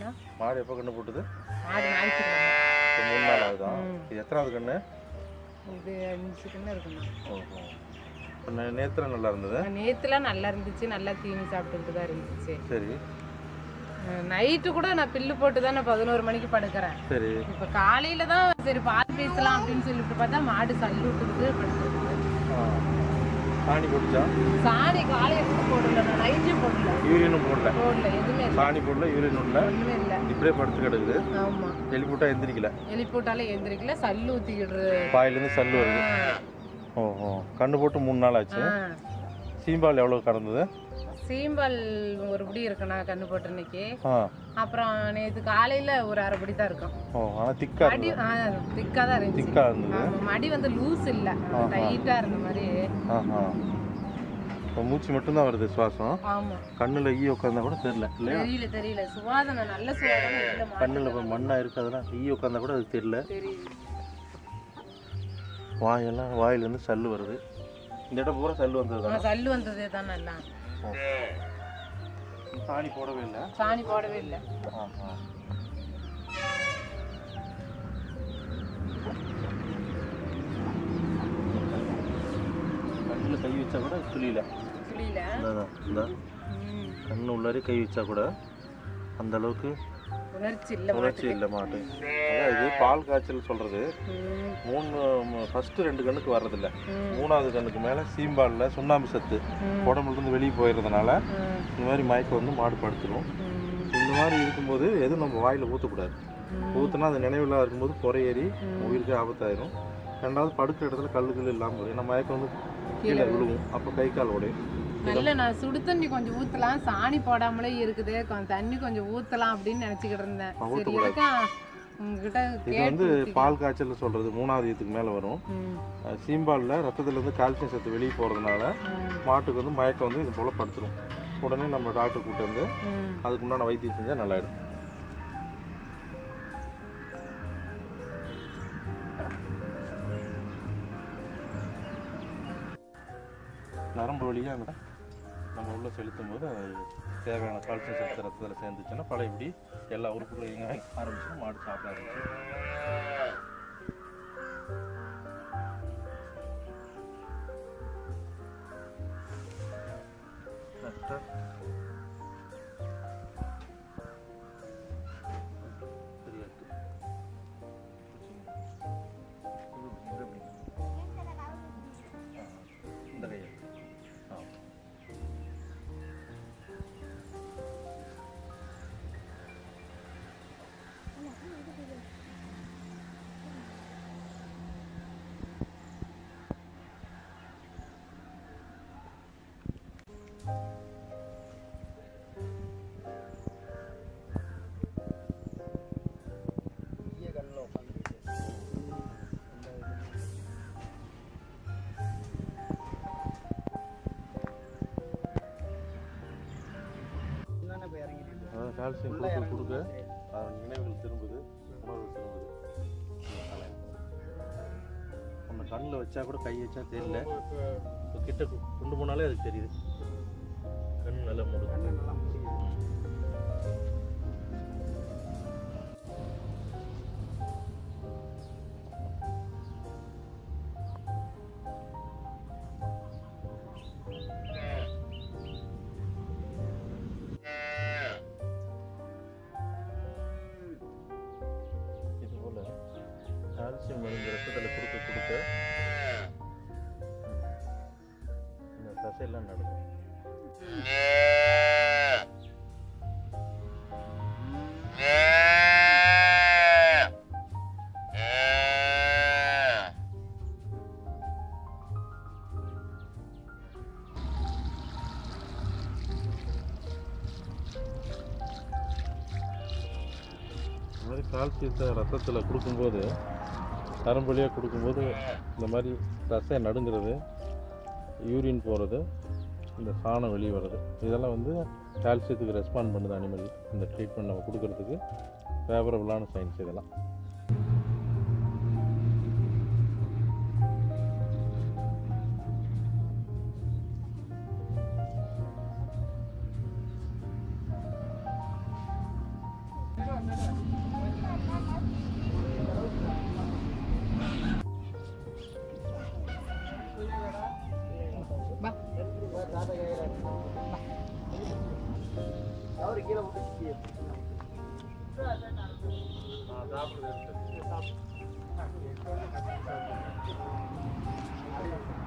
என்ன மாடு எப்போ கண்ணு போட்டுது ஆடு ஞாயிற்றுக்கிழமை இப்போ மூணு நாள் ஆகுதான் ம். இது எத்தனாவது கண்ணு இது அஞ்சு கண்ணு இருக்கணும் ஓஹோ இப்போ நே- நேத்திரம் நல்லா இருந்தது நேற்றுலாம் நல்லா இருந்துச்சு நல்லா தீனி சாப்பிட்டுட்டு தான் இருந்துச்சு சரி நைட்டு கூட நான் பில்லு போட்டு தான் நான் பதினோரு மணிக்கு படுக்கிறேன் சரி இப்போ காலையில தான் சரி பால் பேசலாம் அப்படின்னு சொல்லிட்டு பார்த்தா மாடு சல்லு விட்டுக்கிட்டு படுத்துருக்கு ஆ சாணி போட்டுச்சா சாணி காலையில இருந்து போடல நான் நைட்டும் போடல யூரினும் போடல போடல எதுவுமே இல்லை சாணி போடல யூரின் இல்லை ஒண்ணுமே இல்லை இப்படியே படுத்து கிடக்குது ஆமா எலி போட்டால் எந்திரிக்கல எலி போட்டாலே எந்திரிக்கல சல்லு ஊத்திக்கிடுறது பாயிலேருந்து சல்லு வருது ஓஹோ கண்ணு போட்டு மூணு நாள் ஆச்சு சீம்பால் எவ்வளோ கறந்தது சீம்பால் ஒரு படி இருக்குண்ணா கண்ணு போட்ட இன்னைக்கு ஆ அப்புறம் நேற்று காலையில ஒரு அரை படி தான் இருக்கும் ஓ ஆனால் திக்காக மடி இருந்தது திக்கா தான் இருந்துச்சு திக்காக இருந்தது ஆமா, மடி வந்து லூஸ் இல்ல டைட்டா இருந்த மாதிரி ஆஹா இப்போ மூச்சு மட்டும்தான் வருது சுவாசம் ஆமா கண்ணில் ஈ உட்காந்தா கூட தெரியல இல்லையா தெரியல தெரியல சுவாதனை நல்ல சுவாதனை இல்ல மாடு. கண்ணில் இப்போ மண்ணாக இருக்கு அதெல்லாம் ஈ உட்காந்தா கூட அது தெரியல தெரியுது வாயெல்லாம் வாயிலேருந்து சல்லு வருது இந்த இடம் பூரா சல்லு வந்தது ஆ, சல்லு வந்ததே தான் நல்லா சாணி போடவே இல்லை சாணி போடவே இல்லை ஆஹா கண்ணில் கை வச்சா கூட துளியில புரியல இந்தாதான், இந்த ம், கண்ணு உள்ளாரே கை வச்சா கூட அந்த அளவுக்கு உணர்ச்சி இல்ல உணர்ச்சி இல்லை மாட்டு அதான் இது பால் காய்ச்சல் சொல்றது ம், மூணு ஃபர்ஸ்ட் ரெண்டு கண்ணுக்கு வர்றதில்ல ம், மூணாவது கண்ணுக்கு மேலே சீம்பாலில் சுண்ணாம்பு சத்து ம், உடம்புல இருந்து வெளியே போயிடுறதுனால ம், இந்த மாதிரி மயக்கம் வந்து மாடு படுத்துரும் ம், இந்த மாதிரி இருக்கும்போது எதுவும் நம்ம வாயில் ஊற்றக்கூடாது ம். ஊற்றுனா அது நினைவில்லாத இருக்கும்போது புறையேறி ம். உயிருக்கு ஆபத்தாயிரும் ரெண்டாவது படுக்கிற இடத்துல கல்லுகள் இல்லாமல் போய் நம்ம மயக்கம் வந்து கீழே விழுவும் அப்போ கை கால் உடையும் நல்ல நான் சுடு தண்ணி கொஞ்சம் ஊத்தலாம் சாணி போடாமலே இருக்குது கொஞ்சம் தண்ணி கொஞ்சம் ஊத்தலாம் அப்படின்னு நினைச்சுக்கிட்டு இருந்தேன் ஆ, சரி ஊத்தக்கூடாது. இருக்கா உங்ககிட்ட இது வந்து கேட்டு பால் காய்ச்சல் சொல்கிறது மூணாவது இதுக்கு மேலே வரும் ம், அஹ் சீம்பாலில் ரத்தத்துலேருந்து கால்சியம் சத்து வெளியே போகிறதுனால ம், மாட்டுக்கு வந்து மயக்கம் வந்து இது போல் படுத்துரும் உடனே நம்ம டாக்டர் கூப்பிட்டு வந்து ம். அதுக்கு உண்டான வைத்தியம் செஞ்சால் நல்லாயிடும் நரம்பு வழியாக அந்த நம்ம உள்ள செலுத்தும் போது அது தேவையான கால்சியம் சத்து ரத்தத்தில் சேர்ந்துச்சுன்னா பழையபடி எல்லா உறுப்புகளையும் இயங்க ஆரம்பிச்சுன்னா மாடு சாப்பிட ஆரம்பிச்சு கரெக்டா? சரியா இருக்கு. இது இப்படி. ஆ, இந்த கையை ஆ அதாவது கால்சியம் கொடுக்க கொடுக்க அதன் நினைவுகள் திரும்புது உணர்வு திரும்புது அதனால. நம்ம கண்ணில் வச்சா கூட கை வச்சா தெரியல இப்போ கிட்ட கொ- கொண்டு போனாலே அதுக்கு தெரியுது கண் நல்லா மூடுது இது போல கால்சியம் மருந்து ரத்தத்தில் கொடுக்க கொடுக்க இந்த தசையெல்லாம் நடக்கும் இந்த மாதிரி கால்சியத்தை ரத்தத்தில் கொடுக்கும்போது நரம்பு வழியாக கொடுக்கும்போது இந்த மாதிரி தசை நடுங்கிறது யூரின் போகிறது இந்த சாணம் வெளியே வர்றது இதெல்லாம் வந்து கால்சியத்துக்கு ரெஸ்பாண்ட் பண்ணுது அனிமல் இந்த ட்ரீட்மெண்ட் நம்ம கொடுக்கறதுக்கு ஃபேவரபுளான சயின்ஸ் இதெல்லாம் வா சாப்பிடுறது